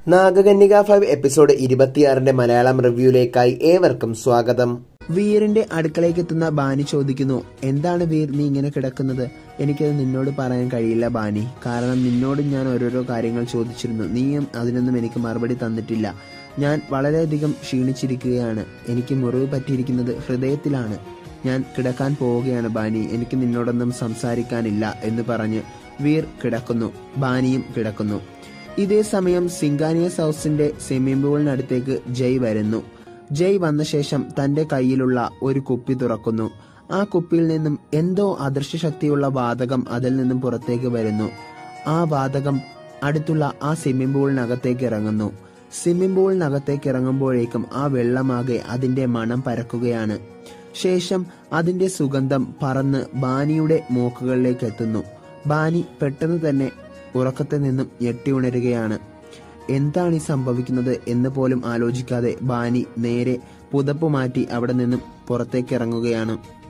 നാഗകന്യക five episode ഇരുപത്തിയാറിന്റെ മലയാളം റിവ്യൂയിലേക്കായി ഏവർക്കും സ്വാഗതം വീറിന്റെ അടുക്കളയ്ക്ക് എത്തുന്ന ബാനി ചോദിക്കുന്നു എന്താണ് വീർ നീ ഇങ്ങനെ കിടക്കുന്നത് എനിക്കത് നിന്നോട് പറയാൻ കഴിയില്ല ബാനി കാരണം നിന്നോട് ഞാൻ ഓരോരോ കാര്യങ്ങൾ ചോദിച്ചിരുന്നു നീയും അതിനൊന്നും എനിക്ക് മറുപടി തന്നിട്ടില്ല ഞാൻ വളരെയധികം ക്ഷീണിച്ചിരിക്കുകയാണ് എനിക്ക് മുറിവ് പറ്റിയിരിക്കുന്നത് ഹൃദയത്തിലാണ് ഞാൻ കിടക്കാൻ പോവുകയാണ് ബാനി എനിക്ക് നിന്നോടൊന്നും സംസാരിക്കാനില്ല എന്ന് പറഞ്ഞ് വീർ കിടക്കുന്നു ബാനിയും കിടക്കുന്നു ഇതേ സമയം സിംഗാനിയസ് ഹൗസിന്റെ സ്വിമ്മിംഗ് പൂളിനടുത്തേക്ക് ജയ് വരുന്നു ജയ് വന്ന ശേഷം തന്റെ കയ്യിലുള്ള ഒരു കുപ്പി തുറക്കുന്നു ആ കുപ്പിയിൽ നിന്നും എന്തോ അദൃശ്യ ശക്തിയുള്ള വാതകം അതിൽ നിന്നും പുറത്തേക്ക് വരുന്നു ആ വാതകം അടുത്തുള്ള ആ സ്വിമ്മിംഗ് പൂളിനകത്തേക്ക് ഇറങ്ങുന്നു സ്വിമ്മിംഗ് പൂളിനകത്തേക്ക് ഇറങ്ങുമ്പോഴേക്കും ആ വെള്ളമാകെ അതിന്റെ മണം പരക്കുകയാണ് ശേഷം അതിന്റെ സുഗന്ധം പറന്ന് ബാനിയുടെ മൂക്കുകളിലേക്ക് എത്തുന്നു ബാനി പെട്ടെന്ന് തന്നെ ഉറക്കത്തിൽ നിന്നും ഞെട്ടി ഉണരുകയാണ് എന്താണ് ഈ സംഭവിക്കുന്നത് എന്ന് പോലും ആലോചിക്കാതെ ബാനി നേരെ പുതപ്പ് മാറ്റി അവിടെ നിന്നും പുറത്തേക്ക് ഇറങ്ങുകയാണ്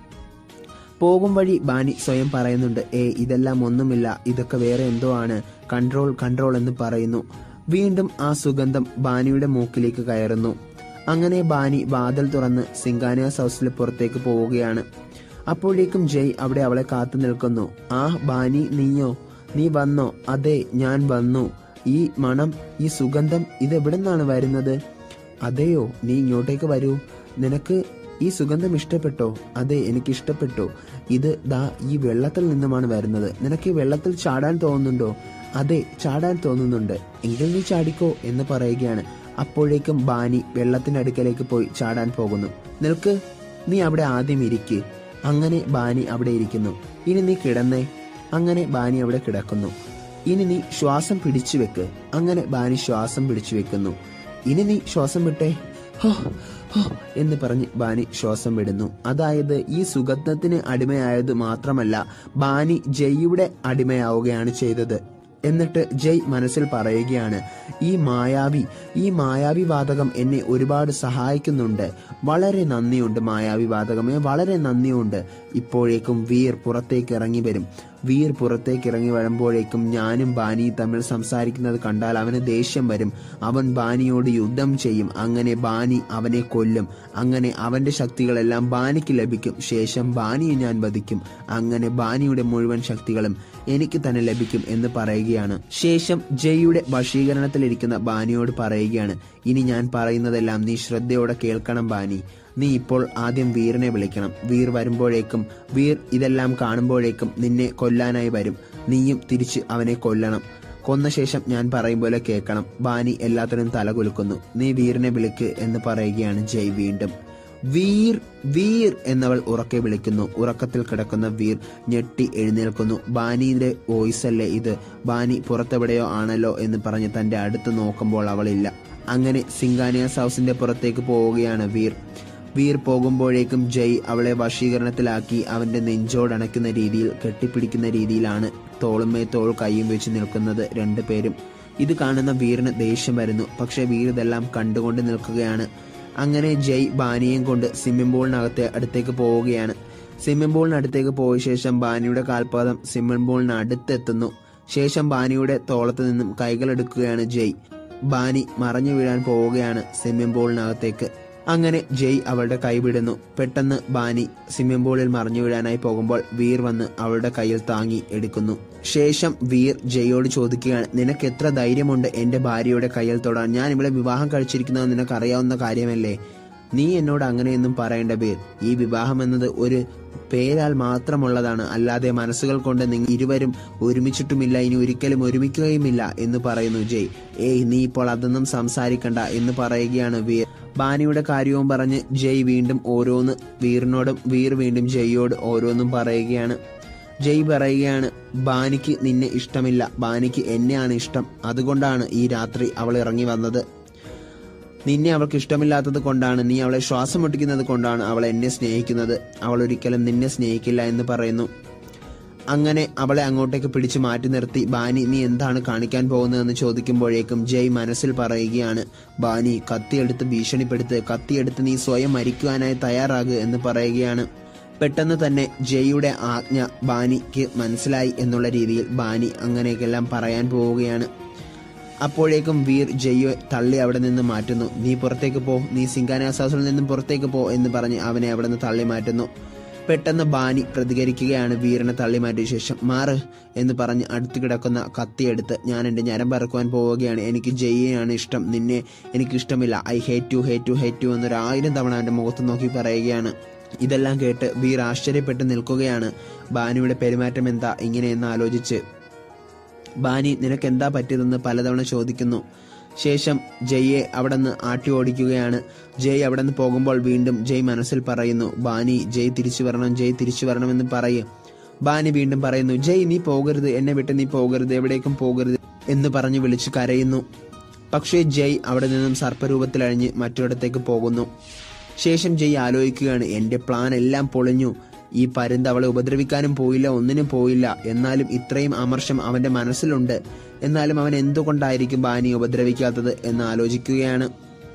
പോകും വഴി ബാനി സ്വയം പറയുന്നുണ്ട് ഏ ഇതെല്ലാം ഒന്നുമില്ല ഇതൊക്കെ വേറെ എന്തോ ആണ് കൺട്രോൾ കൺട്രോൾ എന്ന് പറയുന്നു വീണ്ടും ആ സുഗന്ധം ബാനിയുടെ മൂക്കിലേക്ക് കയറുന്നു അങ്ങനെ ബാനി വാതിൽ തുറന്ന് സിംഗാനിയാസ് ഹൗസിൽ പുറത്തേക്ക് പോവുകയാണ് അപ്പോഴേക്കും ജയ് അവിടെ അവളെ കാത്തു നിൽക്കുന്നു ആ ബാനി നീയോ നീ വന്നോ അതെ ഞാൻ വന്നു ഈ മണം ഈ സുഗന്ധം ഇത് എവിടെ നിന്നാണ് വരുന്നത് അതെയോ നീ ഇങ്ങോട്ടേക്ക് വരൂ നിനക്ക് ഈ സുഗന്ധം ഇഷ്ടപ്പെട്ടോ അതെ എനിക്ക് ഇഷ്ടപ്പെട്ടു ഇത് ദാ ഈ വെള്ളത്തിൽ നിന്നുമാണ് വരുന്നത് നിനക്ക് ഈ വെള്ളത്തിൽ ചാടാൻ തോന്നുന്നുണ്ടോ അതെ ചാടാൻ തോന്നുന്നുണ്ട് എങ്കിൽ നീ ചാടിക്കോ എന്ന് പറയുകയാണ് അപ്പോഴേക്കും ബാനി വെള്ളത്തിന്റെ അടുക്കലേക്ക് പോയി ചാടാൻ പോകുന്നു നിൽക്ക് നീ അവിടെ ആദ്യം ഇരിക്ക് അങ്ങനെ ബാനി അവിടെ ഇരിക്കുന്നു ഇനി നീ കിടന്നേ അങ്ങനെ ബാനി അവിടെ കിടക്കുന്നു ഇനി നീ ശ്വാസം പിടിച്ചു വെക്ക് അങ്ങനെ ബാനി ശ്വാസം പിടിച്ചു വെക്കുന്നു ഇനി നീ ശ്വാസം വിട്ടേ ഹോ ഹോ എന്ന് പറഞ്ഞ് ബാനി ശ്വാസം വിടുന്നു അതായത് ഈ സുഗന്ധത്തിന് അടിമയായത് മാത്രമല്ല ബാനി ജയ്യുടെ അടിമയാവുകയാണ് ചെയ്തത് എന്നിട്ട് ജയ് മനസ്സിൽ പറയുകയാണ് ഈ മായാവി ഈ മായാവി വാതകം എന്നെ ഒരുപാട് സഹായിക്കുന്നുണ്ട് വളരെ നന്ദിയുണ്ട് മായാവി വാതകമേ വളരെ നന്ദിയുണ്ട് ഇപ്പോഴേക്കും വീർ പുറത്തേക്ക് ഇറങ്ങി വരും വീർ പുറത്തേക്ക് ഇറങ്ങി വരുമ്പോഴേക്കും ഞാനും ബാനിയും തമ്മിൽ സംസാരിക്കുന്നത് കണ്ടാൽ അവന് ദേഷ്യം വരും അവൻ ബാനിയോട് യുദ്ധം ചെയ്യും അങ്ങനെ ബാനി അവനെ കൊല്ലും അങ്ങനെ അവന്റെ ശക്തികളെല്ലാം ബാനിക്ക് ലഭിക്കും ശേഷം ബാനിയെ ഞാൻ വധിക്കും അങ്ങനെ ബാനിയുടെ മുഴുവൻ ശക്തികളും എനിക്ക് തന്നെ ലഭിക്കും എന്ന് പറയുകയാണ് ശേഷം ജയ്യുടെ വശീകരണത്തിലിരിക്കുന്ന ബാനിയോട് പറയുകയാണ് ഇനി ഞാൻ പറയുന്നതെല്ലാം നീ ശ്രദ്ധയോടെ കേൾക്കണം ബാനി നീ ഇപ്പോൾ ആദ്യം വീറിനെ വിളിക്കണം വീർ വരുമ്പോഴേക്കും വീർ ഇതെല്ലാം കാണുമ്പോഴേക്കും നിന്നെ കൊല്ലാനായി വരും നീയും തിരിച്ച് അവനെ കൊല്ലണം കൊന്ന ശേഷം ഞാൻ പറയും പോലെ കേൾക്കണം ബാനി എല്ലാത്തിനും തല കുലുക്കുന്നു നീ വീറിനെ വിളിക്ക് എന്ന് പറയുകയാണ് ജയ് വീണ്ടും വീർ വീർ എന്നവൾ ഉറക്കെ വിളിക്കുന്നു ഉറക്കത്തിൽ കിടക്കുന്ന വീർ ഞെട്ടി എഴുന്നേൽക്കുന്നു ബാനിയുടെ വോയിസ് അല്ലേ ഇത് ബാനി പുറത്തെവിടെയോ ആണല്ലോ എന്ന് പറഞ്ഞ് തന്റെ അടുത്ത് നോക്കുമ്പോൾ അവളില്ല അങ്ങനെ സിംഗാനിയാസ് ഹൗസിന്റെ പുറത്തേക്ക് പോവുകയാണ് വീർ വീർ പോകുമ്പോഴേക്കും ജയ് അവളെ വശീകരണത്തിലാക്കി അവന്റെ നെഞ്ചോടണയ്ക്കുന്ന രീതിയിൽ കെട്ടിപ്പിടിക്കുന്ന രീതിയിലാണ് തോളുമേ തോൾ കൈയും വെച്ച് നിൽക്കുന്നത് രണ്ടുപേരും ഇത് കാണുന്ന വീറിന് ദേഷ്യം വരുന്നു പക്ഷെ വീർ ഇതെല്ലാം കണ്ടുകൊണ്ട് നിൽക്കുകയാണ് അങ്ങനെ ജയ് ബാനിയെയും കൊണ്ട് സ്വിമ്മിംഗ് പൂളിനകത്തെ അടുത്തേക്ക് പോവുകയാണ് സ്വിമ്മിംഗ് പൂളിനടുത്തേക്ക് പോയ ശേഷം ബാനിയുടെ കാൽപാദം സ്വിമ്മിംഗ് പൂളിന് അടുത്തെത്തുന്നു ശേഷം ബാനിയുടെ തോളത്ത് നിന്നും കൈകളെടുക്കുകയാണ് ജയ് ബാനി മറഞ്ഞു വീഴാൻ പോവുകയാണ് സ്വിമ്മിംഗ് പൂളിനകത്തേക്ക് അങ്ങനെ ജയ് അവളുടെ കൈ വിടുന്നു പെട്ടെന്ന് ബാനി സ്വിമ്മിംഗ് പൂളിൽ മറിഞ്ഞു വീഴാനായി പോകുമ്പോൾ വീർ വന്ന് അവളുടെ കയ്യിൽ താങ്ങി എടുക്കുന്നു ശേഷം വീർ ജയോട് ചോദിക്കുകയാണ് നിനക്ക് എത്ര ധൈര്യമുണ്ട് എന്റെ ഭാര്യയുടെ കയ്യിൽ തൊടാൻ ഞാൻ ഇവിടെ വിവാഹം കഴിച്ചിരിക്കുന്നത് നിനക്ക് അറിയാവുന്ന കാര്യമല്ലേ നീ എന്നോട് അങ്ങനെയൊന്നും പറയേണ്ട വീർ ഈ വിവാഹം എന്നത് ഒരു പേരാൽ മാത്രമുള്ളതാണ് അല്ലാതെ മനസ്സുകൾ കൊണ്ട് നിങ്ങൾ ഇരുവരും ഒരുമിച്ചിട്ടുമില്ല ഇനി ഒരിക്കലും ഒരുമിക്കുകയുമില്ല എന്ന് പറയുന്നു ജയ് ഏയ് നീ ഇപ്പോൾ അതൊന്നും സംസാരിക്കണ്ട എന്ന് പറയുകയാണ് വീർ ബാനിയുടെ കാര്യവും പറഞ്ഞ് ജയ് വീണ്ടും ഓരോന്ന് വീറിനോടും വീർ വീണ്ടും ജയ്യോട് ഓരോന്നും പറയുകയാണ് ജയ് പറയുകയാണ് ബാനിക്ക് നിന്നെ ഇഷ്ടമില്ല ബാനിക്ക് എന്നെയാണ് ഇഷ്ടം അതുകൊണ്ടാണ് ഈ രാത്രി അവൾ ഇറങ്ങി വന്നത് നിന്നെ അവൾക്ക് ഇഷ്ടമില്ലാത്തത് കൊണ്ടാണ് നീ അവളെ ശ്വാസം മുട്ടിക്കുന്നത് കൊണ്ടാണ് അവൾ എന്നെ സ്നേഹിക്കുന്നത് അവൾ ഒരിക്കലും നിന്നെ സ്നേഹിക്കില്ല എന്ന് പറയുന്നു അങ്ങനെ അവളെ അങ്ങോട്ടേക്ക് പിടിച്ചു മാറ്റി നിർത്തി ബാനി നീ എന്താണ് കാണിക്കാൻ പോകുന്നതെന്ന് ചോദിക്കുമ്പോഴേക്കും ജയ് മനസ്സിൽ പറയുകയാണ് ബാനി കത്തിയെടുത്ത് ഭീഷണിപ്പെടുത്ത് കത്തിയെടുത്ത് നീ സ്വയം മരിക്കുവാനായി തയ്യാറാകുക എന്ന് പറയുകയാണ് പെട്ടെന്ന് തന്നെ ജയ്യുടെ ആജ്ഞ ബാനിക്ക് മനസ്സിലായി എന്നുള്ള രീതിയിൽ ബാനി അങ്ങനെയൊക്കെല്ലാം പറയാൻ പോവുകയാണ് അപ്പോഴേക്കും വീർ ജയ്യെ തള്ളി അവിടെ നിന്ന് മാറ്റുന്നു നീ പുറത്തേക്ക് പോ നീ സിംഗാനാസാസിൽ നിന്നും പുറത്തേക്ക് പോ എന്ന് പറഞ്ഞ് അവനെ അവിടെ നിന്ന് തള്ളി മാറ്റുന്നു പെട്ടെന്ന് ബാനി പ്രതികരിക്കുകയാണ് വീരനെ തള്ളി മാറ്റിയ ശേഷം മാറ് എന്ന് പറഞ്ഞ് അടുത്ത് കിടക്കുന്ന കത്തിയെടുത്ത് ഞാൻ എൻ്റെ ഞരം പറക്കുവാൻ പോവുകയാണ് എനിക്ക് ജയ്യെയാണ് ഇഷ്ടം നിന്നെ എനിക്ക് ഇഷ്ടമില്ല I hate you hate you hate you എന്നൊരു ആയിരം തവണ അവൻ്റെ മുഖത്ത് നോക്കി പറയുകയാണ് ഇതെല്ലാം കേട്ട് വീർ ആശ്ചര്യപ്പെട്ട് നിൽക്കുകയാണ് ബാനിയുടെ പെരുമാറ്റം എന്താ ഇങ്ങനെയെന്ന് ആലോചിച്ച് ബാനി നിനക്ക് എന്താ പറ്റിയതെന്ന് പലതവണ ചോദിക്കുന്നു ശേഷം ജയ്യെ അവിടെ നിന്ന് ആട്ടി ഓടിക്കുകയാണ് ജയ് അവിടെ നിന്ന് പോകുമ്പോൾ വീണ്ടും ജയ് മനസ്സിൽ പറയുന്നു ബാനി ജയ് തിരിച്ചു വരണം ജയ് തിരിച്ചു വരണമെന്ന് പറയും ബാനി വീണ്ടും പറയുന്നു ജയ് നീ പോകരുത് എന്നെ വിട്ട് നീ പോകരുത് എവിടേക്കും പോകരുത് എന്ന് പറഞ്ഞ് വിളിച്ചു കരയുന്നു പക്ഷേ ജയ് അവിടെ നിന്നും സർപ്പരൂപത്തിലഴിഞ്ഞ് മറ്റൊരിടത്തേക്ക് പോകുന്നു ശേഷം ജയ് ആലോചിക്കുകയാണ് എന്റെ പ്ലാൻ എല്ലാം പൊളിഞ്ഞു ഈ പരുന്ത് അവളെ ഉപദ്രവിക്കാനും പോയില്ല ഒന്നിനും പോയില്ല എന്നാലും ഇത്രയും അമർഷം അവന്റെ മനസ്സിലുണ്ട് എന്നാലും അവൻ എന്തുകൊണ്ടായിരിക്കും ബാനി ഉപദ്രവിക്കാത്തത് എന്ന് ആലോചിക്കുകയാണ്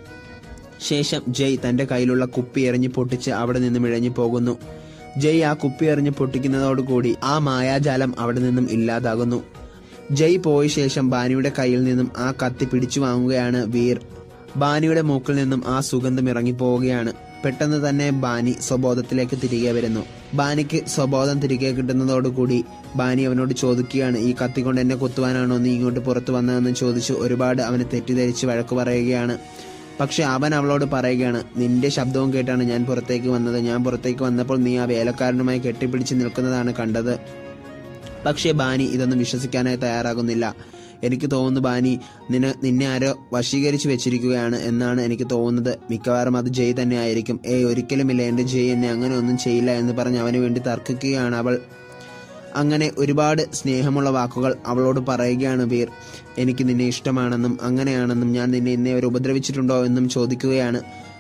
ശേഷം ജയ് തന്റെ കയ്യിലുള്ള കുപ്പി എറിഞ്ഞ് പൊട്ടിച്ച് അവിടെ നിന്നും ഇഴഞ്ഞു പോകുന്നു ജയ് ആ കുപ്പി എറിഞ്ഞ് പൊട്ടിക്കുന്നതോടുകൂടി ആ മായാജാലം അവിടെ നിന്നും ഇല്ലാതാകുന്നു ജയ് പോയ ശേഷം ബാനിയുടെ കയ്യിൽ നിന്നും ആ കത്തി പിടിച്ചു വാങ്ങുകയാണ് വീർ ബാനിയുടെ മൂക്കിൽ നിന്നും ആ സുഗന്ധം ഇറങ്ങിപ്പോവുകയാണ് പെട്ടെന്ന് തന്നെ ബാനി സ്വബോധത്തിലേക്ക് തിരികെ വരുന്നു ബാനിക്ക് സ്വബോധം തിരികെ കിട്ടുന്നതോടുകൂടി ബാനി അവനോട് ചോദിക്കുകയാണ് ഈ കത്തി കൊണ്ട് എന്നെ കുത്തുവാനാണോ നീ ഇങ്ങോട്ട് പുറത്തു വന്നതെന്ന് ചോദിച്ചു ഒരുപാട് അവനെ തെറ്റിദ്ധരിച്ച് വഴക്ക് പറയുകയാണ് പക്ഷെ അവൻ അവളോട് പറയുകയാണ് നിന്റെ ശബ്ദവും കേട്ടാണ് ഞാൻ പുറത്തേക്ക് വന്നത് ഞാൻ പുറത്തേക്ക് വന്നപ്പോൾ നീ ആ വേലക്കാരനുമായി കെട്ടിപ്പിടിച്ച് നിൽക്കുന്നതാണ് കണ്ടത് പക്ഷേ ബാനി ഇതൊന്നും വിശ്വസിക്കാനായി തയ്യാറാകുന്നില്ല എനിക്ക് തോന്നുന്നു ബാനി നിന നിന്നെ ആരോ വശീകരിച്ചു വെച്ചിരിക്കുകയാണ് എന്നാണ് എനിക്ക് തോന്നുന്നത് മിക്കവാറും അത് ജയ് തന്നെ ആയിരിക്കും ഏയ് ഒരിക്കലുമില്ല എൻ്റെ ജയ് എന്നെ അങ്ങനെ ഒന്നും ചെയ്യില്ല എന്ന് പറഞ്ഞ് അവന് വേണ്ടി തർക്കിക്കുകയാണ് അവൾ അങ്ങനെ ഒരുപാട് സ്നേഹമുള്ള വാക്കുകൾ അവളോട് പറയുകയാണ് വീർ എനിക്ക് നിന്നെ ഇഷ്ടമാണെന്നും അങ്ങനെയാണെന്നും ഞാൻ നിന്നെ ഇന്നേ വരെ ഉപദ്രവിച്ചിട്ടുണ്ടോ എന്നും ചോദിക്കുകയാണ്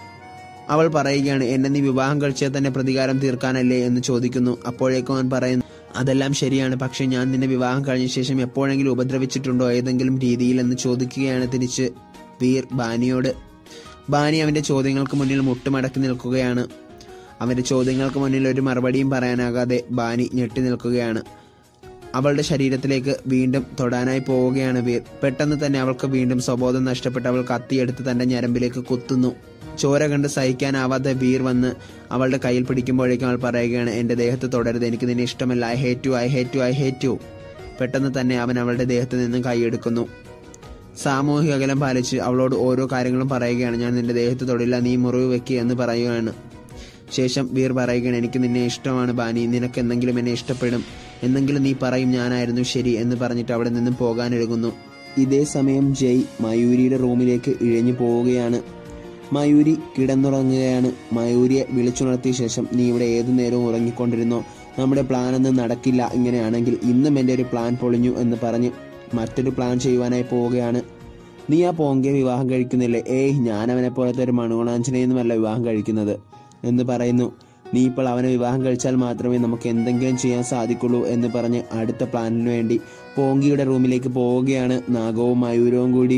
അവൾ പറയുകയാണ് എന്നെ നീ വിവാഹം കഴിച്ചാൽ തന്നെ പ്രതികാരം തീർക്കാനല്ലേ എന്ന് ചോദിക്കുന്നു അപ്പോഴേക്കും അവൻ പറയുന്നു അതെല്ലാം ശരിയാണ് പക്ഷെ ഞാൻ നിന്നെ വിവാഹം കഴിഞ്ഞ ശേഷം എപ്പോഴെങ്കിലും ഉപദ്രവിച്ചിട്ടുണ്ടോ ഏതെങ്കിലും രീതിയിൽ എന്ന് ചോദിക്കുകയാണ് തിരിച്ച് വീർ ബാനിയോട് ബാനി അവന്റെ ചോദ്യങ്ങൾക്ക് മുന്നിൽ മുട്ടുമടക്കി നിൽക്കുകയാണ് അവന്റെ ചോദ്യങ്ങൾക്ക് മുന്നിൽ ഒരു മറുപടിയും പറയാനാകാതെ ബാനി ഞെട്ടി നിൽക്കുകയാണ് അവളുടെ ശരീരത്തിലേക്ക് വീണ്ടും തൊടാനായി പോവുകയാണ് വീർ പെട്ടെന്ന് തന്നെ അവൾക്ക് വീണ്ടും സ്വബോധം നഷ്ടപ്പെട്ട് അവൾ കത്തിയെടുത്ത് തന്റെ ഞരമ്പിലേക്ക് കുത്തുന്നു ചോര കണ്ട് സഹിക്കാനാവാതെ വീർ വന്ന് അവളുടെ കയ്യിൽ പിടിക്കുമ്പോഴേക്കും അവൾ പറയുകയാണ് എന്റെ ദേഹത്ത് തുടരുത് എനിക്ക് നിന്നെ ഇഷ്ടമല്ല I hate you I hate you I hate you പെട്ടെന്ന് തന്നെ അവൻ അവളുടെ ദേഹത്ത് നിന്നും കൈയെടുക്കുന്നു സാമൂഹിക അകലം പാലിച്ച് അവളോട് ഓരോ കാര്യങ്ങളും പറയുകയാണ് ഞാൻ നിന്റെ ദേഹത്ത് തൊടില്ല നീ മുറിവ് വെക്കുക എന്ന് പറയുകയാണ് ശേഷം വീർ പറയുകയാണ് എനിക്ക് നിന്നെ ഇഷ്ടമാണ് ബാനി നിനക്ക് എന്തെങ്കിലും എന്നെ ഇഷ്ടപ്പെടും എന്തെങ്കിലും നീ പറയും ഞാനായിരുന്നു ശരി എന്ന് പറഞ്ഞിട്ട് അവിടെ നിന്നും പോകാനൊരുങ്ങുന്നു ഇതേ സമയം ജയ് മയൂരിയുടെ റൂമിലേക്ക് ഇഴഞ്ഞു പോവുകയാണ് മയൂരി കിടന്നുറങ്ങുകയാണ് മയൂരിയെ വിളിച്ചുണർത്തിയ ശേഷം നീ ഇവിടെ ഏതു നേരവും ഉറങ്ങിക്കൊണ്ടിരുന്നോ നമ്മുടെ പ്ലാനൊന്നും നടക്കില്ല ഇങ്ങനെയാണെങ്കിൽ ഇന്നും എൻ്റെ ഒരു പ്ലാൻ പൊളിഞ്ഞു എന്ന് പറഞ്ഞ് മറ്റൊരു പ്ലാൻ ചെയ്യുവാനായി പോവുകയാണ് നീ ആ പോങ്കെ വിവാഹം കഴിക്കുന്നില്ലേ ഏയ് ഞാൻ അവനെ പോലത്തെ ഒരു മണുകുണാഞ്ചനെയൊന്നുമല്ല വിവാഹം കഴിക്കുന്നത് എന്ന് പറയുന്നു നീ ഇപ്പോൾ അവനെ വിവാഹം കഴിച്ചാൽ മാത്രമേ നമുക്ക് എന്തെങ്കിലും ചെയ്യാൻ സാധിക്കുള്ളൂ എന്ന് പറഞ്ഞ് അടുത്ത പ്ലാനിന് വേണ്ടി പോങ്കിയുടെ റൂമിലേക്ക് പോവുകയാണ് നാഗവും മയൂരവും കൂടി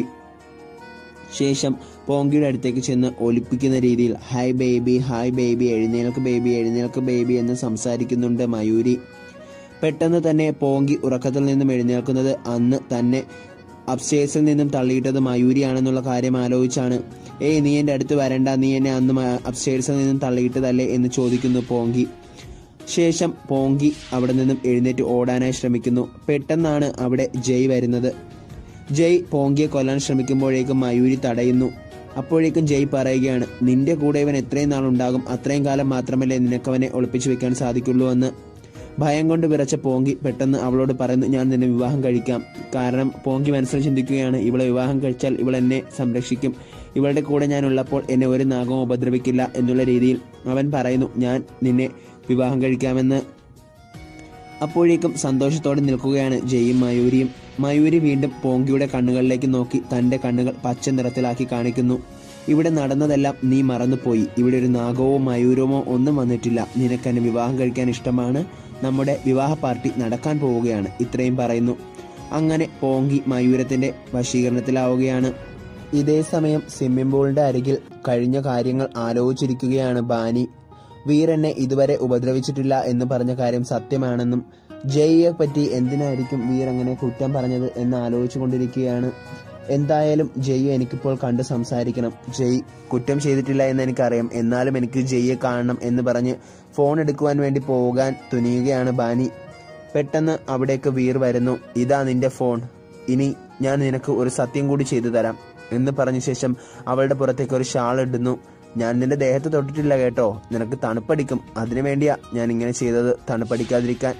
ശേഷം പോങ്കിയുടെ അടുത്തേക്ക് ചെന്ന് ഒലിപ്പിക്കുന്ന രീതിയിൽ ഹായ് ബേബി ഹായ് ബേബി എഴുന്നേൽക്ക് ബേബി എഴുന്നേൽക്ക് ബേബി എന്ന് സംസാരിക്കുന്നുണ്ട് മയൂരി പെട്ടെന്ന് തന്നെ പോങ്കി ഉറക്കത്തിൽ നിന്നും എഴുന്നേൽക്കുന്നത് അന്ന് തന്നെ അപ്സ്റ്റേഴ്സിൽ നിന്നും തള്ളിയിട്ടത് മയൂരിയാണെന്നുള്ള കാര്യം ആലോചിച്ചാണ് ഏയ് നീ എൻ്റെ അടുത്ത് വരണ്ട നീ എന്നെ അന്ന് അപ്സ്റ്റേഴ്സിൽ നിന്നും തള്ളിയിട്ടതല്ലേ എന്ന് ചോദിക്കുന്നു പോങ്കി ശേഷം പോങ്കി അവിടെ നിന്നും എഴുന്നേറ്റ് ഓടാനായി ശ്രമിക്കുന്നു പെട്ടെന്നാണ് അവിടെ ജയ് വരുന്നത് ജയ് പോങ്കിയെ കൊല്ലാൻ ശ്രമിക്കുമ്പോഴേക്കും മയൂരി തടയുന്നു അപ്പോഴേക്കും ജയ് പറയുകയാണ് നിന്റെ കൂടെ ഇവൻ എത്രയും നാളുണ്ടാകും അത്രയും കാലം മാത്രമല്ലേ നിനക്കവനെ ഒളിപ്പിച്ചു വെക്കാൻ സാധിക്കുള്ളൂ എന്ന് ഭയം കൊണ്ട് വിറച്ച പോങ്കി പെട്ടെന്ന് അവളോട് പറയുന്നു ഞാൻ നിന്നെ വിവാഹം കഴിക്കാം കാരണം പോങ്കി മനസ്സിൽ ചിന്തിക്കുകയാണ് ഇവളെ വിവാഹം കഴിച്ചാൽ ഇവൾ എന്നെ സംരക്ഷിക്കും ഇവളുടെ കൂടെ ഞാൻ ഉള്ളപ്പോൾ എന്നെ ഒരു നാഗവും ഉപദ്രവിക്കില്ല എന്നുള്ള രീതിയിൽ അവൻ പറയുന്നു ഞാൻ നിന്നെ വിവാഹം കഴിക്കാമെന്ന് അപ്പോഴേക്കും സന്തോഷത്തോടെ നിൽക്കുകയാണ് ജയും മയൂരിയും മയൂരി വീണ്ടും പോങ്കിയുടെ കണ്ണുകളിലേക്ക് നോക്കി തന്റെ കണ്ണുകൾ പച്ച നിറത്തിലാക്കി കാണിക്കുന്നു ഇവിടെ നടന്നതെല്ലാം നീ മറന്നുപോയി ഇവിടെ ഒരു നാഗവോ മയൂരമോ ഒന്നും വന്നിട്ടില്ല നിനക്കെന്നെ വിവാഹം കഴിക്കാൻ ഇഷ്ടമാണ് നമ്മുടെ വിവാഹ പാർട്ടി നടക്കാൻ പോവുകയാണ് ഇത്രയും പറയുന്നു അങ്ങനെ പോങ്കി മയൂരത്തിന്റെ വശീകരണത്തിലാവുകയാണ് ഇതേ സമയം സ്വിമ്മിംഗ് പൂളിന്റെ അരികിൽ കഴിഞ്ഞ കാര്യങ്ങൾ ആലോചിച്ചിരിക്കുകയാണ് ബാനി വീർ എന്നെ ഇതുവരെ ഉപദ്രവിച്ചിട്ടില്ല എന്ന് പറഞ്ഞ കാര്യം സത്യമാണെന്നും ജയ്യെ പറ്റി എന്തിനായിരിക്കും വീർ അങ്ങനെ കുറ്റം പറഞ്ഞത് എന്ന് ആലോചിച്ചു കൊണ്ടിരിക്കുകയാണ് എന്തായാലും ജയ് എനിക്കിപ്പോൾ കണ്ട് സംസാരിക്കണം ജയ് കുറ്റം ചെയ്തിട്ടില്ല എന്ന് എനിക്കറിയാം എന്നാലും എനിക്ക് ജയ്യെ കാണണം എന്ന് പറഞ്ഞ് ഫോൺ എടുക്കുവാൻ വേണ്ടി പോകാൻ തുനിയുകയാണ് ബാനി പെട്ടെന്ന് അവിടേക്ക് വീർ വരുന്നു ഇതാ നിന്റെ ഫോൺ ഇനി ഞാൻ നിനക്ക് ഒരു സത്യം കൂടി ചെയ്തു തരാം എന്ന് പറഞ്ഞ ശേഷം അവളുടെ പുറത്തേക്ക് ഒരു ഷാൾ ഇടുന്നു ഞാൻ നിന്റെ ദേഹത്ത് തൊട്ടിട്ടില്ല കേട്ടോ നിനക്ക് തണുപ്പടിക്കും അതിനു വേണ്ടിയാ ഞാൻ ഇങ്ങനെ ചെയ്തത് തണുപ്പടിക്കാതിരിക്കാൻ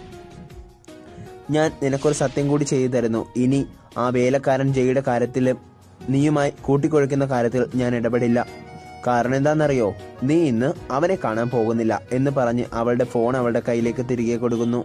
ഞാൻ നിനക്കൊരു സത്യം കൂടി ചെയ്തു തരുന്നു ഇനി ആ വേലക്കാരൻ ജയുടെ കാര്യത്തിൽ നീയുമായി കൂട്ടിക്കൊഴുക്കുന്ന കാര്യത്തിൽ ഞാൻ ഇടപെടില്ല കാരണം എന്താണെന്നറിയോ നീ ഇന്ന് അവനെ കാണാൻ പോകുന്നില്ല എന്ന് പറഞ്ഞ് അവളുടെ ഫോൺ അവളുടെ കയ്യിലേക്ക് തിരികെ കൊടുക്കുന്നു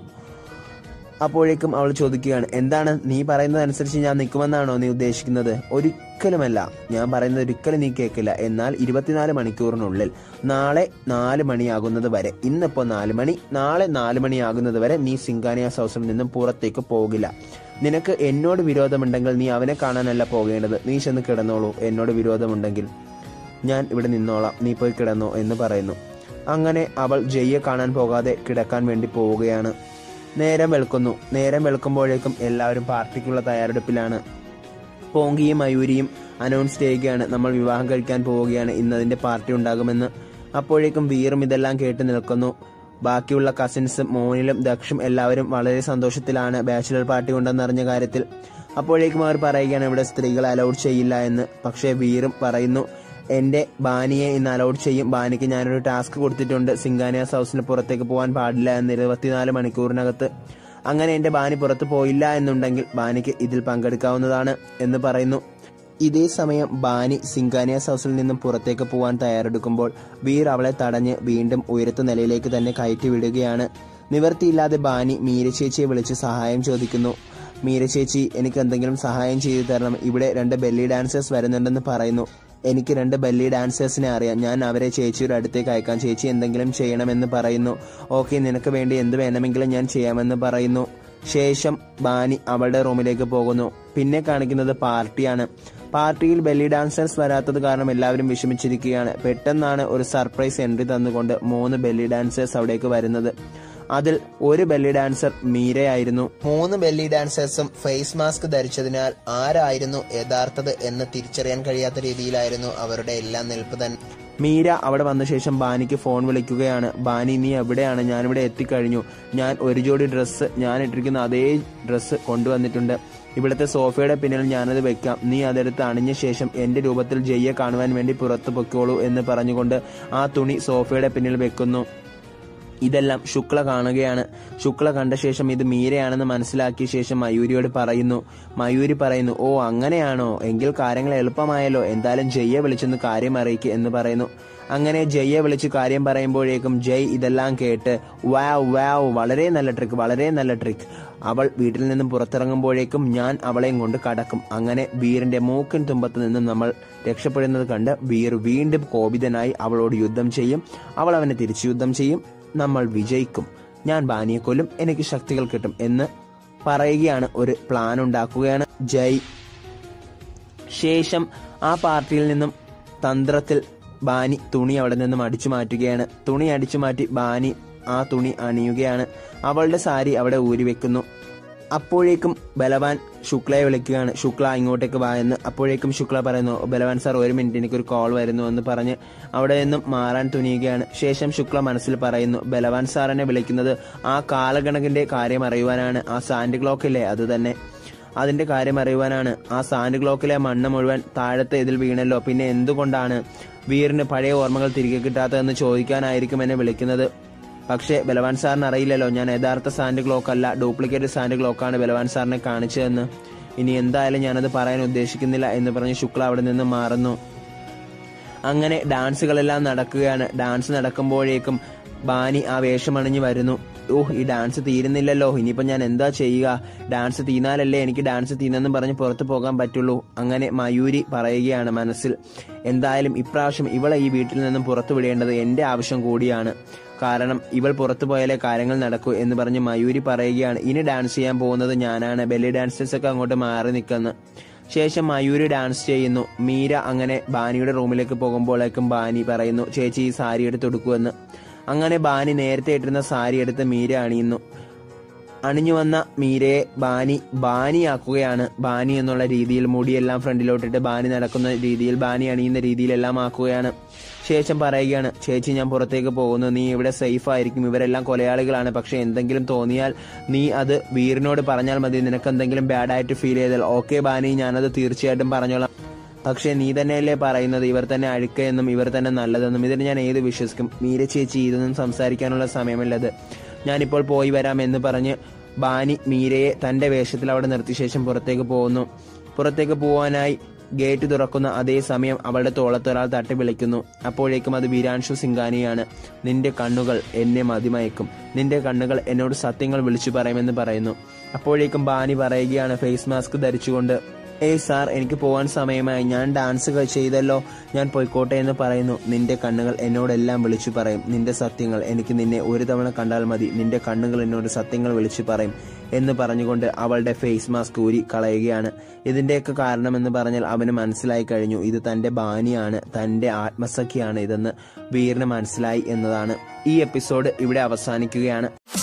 അപ്പോഴേക്കും അവൾ ചോദിക്കുകയാണ് എന്താണ് നീ പറയുന്നത് അനുസരിച്ച് ഞാൻ നിൽക്കുമെന്നാണോ നീ ഉദ്ദേശിക്കുന്നത് ഒരിക്കലുമല്ല ഞാൻ പറയുന്നത് ഒരിക്കലും നീ കേൾക്കില്ല എന്നാൽ ഇരുപത്തിനാല് മണിക്കൂറിനുള്ളിൽ നാളെ നാല് മണിയാകുന്നത് വരെ ഇന്നിപ്പോ നാല് മണി നാളെ നാല് മണിയാകുന്നത് വരെ നീ സിംഗാനിയാസ് ഹൗസിൽ നിന്നും പുറത്തേക്ക് പോകില്ല നിനക്ക് എന്നോട് വിരോധമുണ്ടെങ്കിൽ നീ അവനെ കാണാനല്ല പോകേണ്ടത് നീ ചെന്ന് കിടന്നോളൂ എന്നോട് വിരോധമുണ്ടെങ്കിൽ ഞാൻ ഇവിടെ നിന്നോളാം നീ പോയി കിടന്നോ എന്ന് പറയുന്നു അങ്ങനെ അവൾ ജയ്യെ കാണാൻ പോകാതെ കിടക്കാൻ വേണ്ടി പോവുകയാണ് നേരം വെളുക്കുന്നു നേരം വെളുക്കുമ്പോഴേക്കും എല്ലാവരും പാർട്ടിക്കുള്ള തയ്യാറെടുപ്പിലാണ് പോങ്കിയും മയൂരിയും അനൗൺസ് ചെയ്യുകയാണ് നമ്മൾ വിവാഹം കഴിക്കാൻ പോവുകയാണ് ഇന്ന് അതിന്റെ പാർട്ടി ഉണ്ടാകുമെന്ന് അപ്പോഴേക്കും വീറും ഇതെല്ലാം കേട്ട് നിൽക്കുന്നു ബാക്കിയുള്ള കസിൻസും മോനിലും ദക്ഷും എല്ലാവരും വളരെ സന്തോഷത്തിലാണ് ബാച്ചിലർ പാർട്ടി ഉണ്ടെന്നറിഞ്ഞ കാര്യത്തിൽ അപ്പോഴേക്കും അവർ പറയുകയാണ് ഇവിടെ സ്ത്രീകൾ അലൗഡ് ചെയ്യില്ല എന്ന് പക്ഷേ വീറും പറയുന്നു എന്റെ ബാനിയെ ഇന്ന് അലൗഡ് ചെയ്യും ബാനിക്ക് ഞാനൊരു ടാസ്ക് കൊടുത്തിട്ടുണ്ട് സിംഗാനിയാസ് ഹൗസിന് പുറത്തേക്ക് പോകാൻ പാടില്ല എന്ന് ഇരുപത്തിനാല് മണിക്കൂറിനകത്ത് അങ്ങനെ എന്റെ ബാനി പുറത്തു പോയില്ല എന്നുണ്ടെങ്കിൽ ബാനിക്ക് ഇതിൽ പങ്കെടുക്കാവുന്നതാണ് എന്ന് പറയുന്നു ഇതേ സമയം ബാനി സിംഗാനിയാസ് ഹൗസിൽ നിന്നും പുറത്തേക്ക് പോകാൻ തയ്യാറെടുക്കുമ്പോൾ വീർ അവളെ തടഞ്ഞ് വീണ്ടും ഉയരത്ത നിലയിലേക്ക് തന്നെ കയറ്റി വിടുകയാണ് നിവർത്തിയില്ലാതെ ബാനി മീരചേച്ചിയെ വിളിച്ച് സഹായം ചോദിക്കുന്നു മീരചേച്ചി എനിക്ക് എന്തെങ്കിലും സഹായം ചെയ്തു തരണം ഇവിടെ രണ്ട് ബെല്ലി ഡാൻസേഴ്സ് വരുന്നുണ്ടെന്ന് പറയുന്നു എനിക്ക് രണ്ട് ബെല്ലി ഡാൻസേഴ്സിനെ അറിയാം ഞാൻ അവരെ ചേച്ചിയുടെ അടുത്തേക്ക് അയക്കാം ചേച്ചി എന്തെങ്കിലും ചെയ്യണമെന്ന് പറയുന്നു ഓക്കെ നിനക്ക് വേണ്ടി എന്ത് വേണമെങ്കിലും ഞാൻ ചെയ്യാമെന്ന് പറയുന്നു ശേഷം ബാനി അവളുടെ റൂമിലേക്ക് പോകുന്നു പിന്നെ കാണിക്കുന്നത് പാർട്ടിയാണ് പാർട്ടിയിൽ ബെല്ലി ഡാൻസേഴ്സ് വരാത്തത് കാരണം എല്ലാവരും വിഷമിച്ചിരിക്കുകയാണ് പെട്ടെന്നാണ് ഒരു സർപ്രൈസ് എൻട്രി തന്നുകൊണ്ട് മൂന്ന് ബെല്ലി ഡാൻസേഴ്സ് അവിടേക്ക് വരുന്നത് അതിൽ ഒരു ബെല്ലി ഡാൻസർ മീരയായിരുന്നു മൂന്ന് ബെല്ലി ഡാൻസേഴ്സും ഫേസ് മാസ്ക് ധരിച്ചതിനാൽ ആരായിരുന്നു യഥാർത്ഥത് എന്ന് തിരിച്ചറിയാൻ കഴിയാത്ത രീതിയിലായിരുന്നു അവരുടെ എല്ലാം നിൽപ്പ് തന്നെ മീര അവിടെ വന്ന ശേഷം ബാനിക്ക് ഫോൺ വിളിക്കുകയാണ് ബാനി നീ എവിടെയാണ് ഞാനിവിടെ എത്തിക്കഴിഞ്ഞു ഞാൻ ഒരു ജോഡി ഡ്രസ്സ് ഞാൻ ഇട്ടിരിക്കുന്ന അതേ ഡ്രസ്സ് കൊണ്ടുവന്നിട്ടുണ്ട് ഇവിടുത്തെ സോഫയുടെ പിന്നിൽ ഞാനത് വെക്കാം നീ അതെടുത്ത് അണിഞ്ഞ ശേഷം എന്റെ രൂപത്തിൽ ജയ്യെ കാണുവാൻ വേണ്ടി പുറത്തു പൊക്കോളൂ എന്ന് പറഞ്ഞുകൊണ്ട് ആ തുണി സോഫയുടെ പിന്നിൽ വെക്കുന്നു ഇതെല്ലാം ശുക്ല കാണുകയാണ് ശുക്ല കണ്ട ശേഷം ഇത് മീരയാണെന്ന് മനസ്സിലാക്കിയ ശേഷം മയൂരിയോട് പറയുന്നു മയൂരി പറയുന്നു ഓ അങ്ങനെയാണോ എങ്കിൽ കാര്യങ്ങൾ എളുപ്പമായല്ലോ എന്തായാലും ജയ്യെ വിളിച്ചൊന്ന് കാര്യം അറിയിക്കുക എന്ന് പറയുന്നു അങ്ങനെ ജയ്യെ വിളിച്ച് കാര്യം പറയുമ്പോഴേക്കും ജയ് ഇതെല്ലാം കേട്ട് വാവ് വാവ് വളരെ നല്ല ട്രിക്ക് വളരെ നല്ല ട്രിക്ക് അവൾ വീട്ടിൽ നിന്നും പുറത്തിറങ്ങുമ്പോഴേക്കും ഞാൻ അവളെയും കൊണ്ട് കടക്കും അങ്ങനെ വീറിന്റെ മൂക്കിൻ തുമ്പത്ത് നിന്നും നമ്മൾ രക്ഷപ്പെടുന്നത് കണ്ട് വീർ വീണ്ടും കോപിതനായി അവളോട് യുദ്ധം ചെയ്യും അവൾ അവനെ തിരിച്ചു യുദ്ധം ചെയ്യും നമ്മൾ വിജയിക്കും ഞാൻ ബാനിയെ കൊല്ലും എനിക്ക് ശക്തികൾ കിട്ടും എന്ന് പറയുകയാണ് ഒരു പ്ലാൻ ഉണ്ടാക്കുകയാണ് ജയ് ശേഷം ആ പാർട്ടിയിൽ നിന്നും തന്ത്രത്തിൽ ബാനി തുണി അവിടെ നിന്നും അടിച്ചു മാറ്റുകയാണ് തുണി അടിച്ചു മാറ്റി ബാനി ആ തുണി അണിയുകയാണ് അവളുടെ സാരി അവിടെ ഊരി വെക്കുന്നു അപ്പോഴേക്കും ബലവാൻ ശുക്ലയെ വിളിക്കുകയാണ് ശുക്ല ഇങ്ങോട്ടേക്ക് വാ എന്ന് അപ്പോഴേക്കും ശുക്ല പറയുന്നു ബലവാൻ സാർ ഒരു മിനിറ്റ് എനിക്കൊരു കോൾ വരുന്നു എന്ന് പറഞ്ഞ് അവിടെ നിന്നും മാറാൻ തുനിയുകയാണ് ശേഷം ശുക്ല മനസ്സിൽ പറയുന്നു ബലവാൻ സാറിനെ വിളിക്കുന്നത് ആ കാലഗണകിന്റെ കാര്യം അറിയുവാനാണ് ആ സാൻഡ് ക്ലോക്ക് ഇല്ലേ അത് തന്നെ അതിന്റെ കാര്യം അറിയുവാനാണ് ആ സാൻഡ് ക്ലോക്കിലെ മണ്ണ് മുഴുവൻ താഴത്തെ ഇതിൽ വീണല്ലോ പിന്നെ എന്തുകൊണ്ടാണ് വീറിന് പഴയ ഓർമ്മകൾ തിരികെ കിട്ടാത്തതെന്ന് ചോദിക്കാനായിരിക്കും എന്നെ വിളിക്കുന്നത് പക്ഷേ ബലവാൻ സാറിന് അറിയില്ലല്ലോ ഞാൻ യഥാർത്ഥ സാൻഡ് ക്ലോക്ക് അല്ല ഡ്യൂപ്ലിക്കേറ്റ് സാൻഡ് ക്ലോക്കാണ് ബലവാൻ സാറിനെ കാണിച്ചതെന്ന് ഇനി എന്തായാലും ഞാനത് പറയാൻ ഉദ്ദേശിക്കുന്നില്ല എന്ന് പറഞ്ഞ് ശുക്ല അവിടെ നിന്ന് മാറുന്നു അങ്ങനെ ഡാൻസുകളെല്ലാം നടക്കുകയാണ് ഡാൻസ് നടക്കുമ്പോഴേക്കും ബാനി ആ വേഷമണിഞ്ഞ് വരുന്നു ഓഹ് ഈ ഡാൻസ് തീരുന്നില്ലല്ലോ ഇനിയിപ്പോ ഞാൻ എന്താ ചെയ്യുക ഡാൻസ് തീർന്നാലല്ലേ എനിക്ക് ഡാൻസ് തീർന്നെന്ന് പറഞ്ഞ് പുറത്തു പോകാൻ പറ്റുള്ളൂ അങ്ങനെ മയൂരി പറയുകയാണ് മനസ്സിൽ എന്തായാലും ഇപ്രാവശ്യം ഇവളെ ഈ വീട്ടിൽ നിന്നും പുറത്തു വിടേണ്ടത് എന്റെ ആവശ്യം കൂടിയാണ് കാരണം ഇവൾ പുറത്തു പോയാലേ കാര്യങ്ങൾ നടക്കൂ എന്ന് പറഞ്ഞ് മയൂരി പറയുകയാണ് ഇനി ഡാൻസ് ചെയ്യാൻ പോകുന്നത് ഞാനാണ് ബെല്ലി ഡാൻസേഴ്സ് ഒക്കെ അങ്ങോട്ട് മാറി നിൽക്കുന്നു ശേഷം മയൂരി ഡാൻസ് ചെയ്യുന്നു മീര അങ്ങനെ ബാനിയുടെ റൂമിലേക്ക് പോകുമ്പോഴേക്കും ബാനി പറയുന്നു ചേച്ചി ഈ സാരി എടുത്ത് കൊടുക്കുമെന്ന് അങ്ങനെ ബാനി നേരത്തെ ഇട്ടിരുന്ന സാരി എടുത്ത് മീര അണിയുന്നു അണിഞ്ഞു വന്ന മീരയെ ബാനി ബാനിയാക്കുകയാണ് ബാനി എന്നുള്ള രീതിയിൽ മുടിയെല്ലാം ഫ്രണ്ടിലോട്ടിട്ട് ബാനി നടക്കുന്ന രീതിയിൽ ബാനി അണിയുന്ന രീതിയിലെല്ലാം ആക്കുകയാണ് ശേഷം പറയുകയാണ് ചേച്ചി ഞാൻ പുറത്തേക്ക് പോകുന്നു നീ ഇവിടെ സേഫ് ആയിരിക്കും ഇവരെല്ലാം കൊലയാളികളാണ് പക്ഷെ എന്തെങ്കിലും തോന്നിയാൽ നീ അത് വീറിനോട് പറഞ്ഞാൽ മതി നിനക്ക് എന്തെങ്കിലും ബാഡായിട്ട് ഫീൽ ചെയ്താൽ ഓക്കെ ബാനി ഞാനത് തീർച്ചയായിട്ടും പറഞ്ഞോളാം പക്ഷെ നീ തന്നെയല്ലേ പറയുന്നത് ഇവർ തന്നെ അഴുക്കയെന്നും ഇവർ തന്നെ നല്ലതെന്നും ഇതിന് ഞാൻ ഏത് വിശ്വസിക്കും മീര ചേച്ചി ഇതൊന്നും സംസാരിക്കാനുള്ള സമയമല്ലത് ഞാനിപ്പോൾ പോയി വരാം എന്ന് പറഞ്ഞ് ബാനി മീരയെ തന്റെ വേഷത്തിൽ അവിടെ നിർത്തിയ ശേഷം പുറത്തേക്ക് പോകുന്നു പുറത്തേക്ക് പോവാനായി ഗേറ്റ് തുറക്കുന്ന അതേ സമയം അവളുടെ തോളത്തൊരാൾ തട്ടി വിളിക്കുന്നു അപ്പോഴേക്കും അത് ബീരാൻഷു സിംഗാനിയാണ് നിന്റെ കണ്ണുകൾ എന്നെ മതിമയക്കും നിന്റെ കണ്ണുകൾ എന്നോട് സത്യങ്ങൾ വിളിച്ചു പറയുമെന്ന് പറയുന്നു അപ്പോഴേക്കും ബാനി പറയുകയാണ് ഫേസ് മാസ്ക് ധരിച്ചുകൊണ്ട് ഏയ് സാർ എനിക്ക് പോകാൻ സമയമായി ഞാൻ ഡാൻസ് ക- ചെയ്തല്ലോ ഞാൻ പോയിക്കോട്ടെ എന്ന് പറയുന്നു നിന്റെ കണ്ണുകൾ എന്നോടെല്ലാം വിളിച്ചു പറയും നിന്റെ സത്യങ്ങൾ എനിക്ക് നിന്നെ ഒരു തവണ കണ്ടാൽ മതി നിന്റെ കണ്ണുകൾ എന്നോട് സത്യങ്ങൾ വിളിച്ചു പറയും എന്ന് പറഞ്ഞുകൊണ്ട് അവളുടെ ഫേസ് മാസ്ക് ഊരി കളയുകയാണ് ഇതിന്റെയൊക്കെ കാരണമെന്ന് പറഞ്ഞാൽ അവന് മനസ്സിലായി കഴിഞ്ഞു ഇത് തന്റെ ബാനിയാണ് തന്റെ ആത്മസഖിയാണ് ഇതെന്ന് വീറിന് മനസ്സിലായി എന്നതാണ് ഈ എപ്പിസോഡ് ഇവിടെ അവസാനിക്കുകയാണ്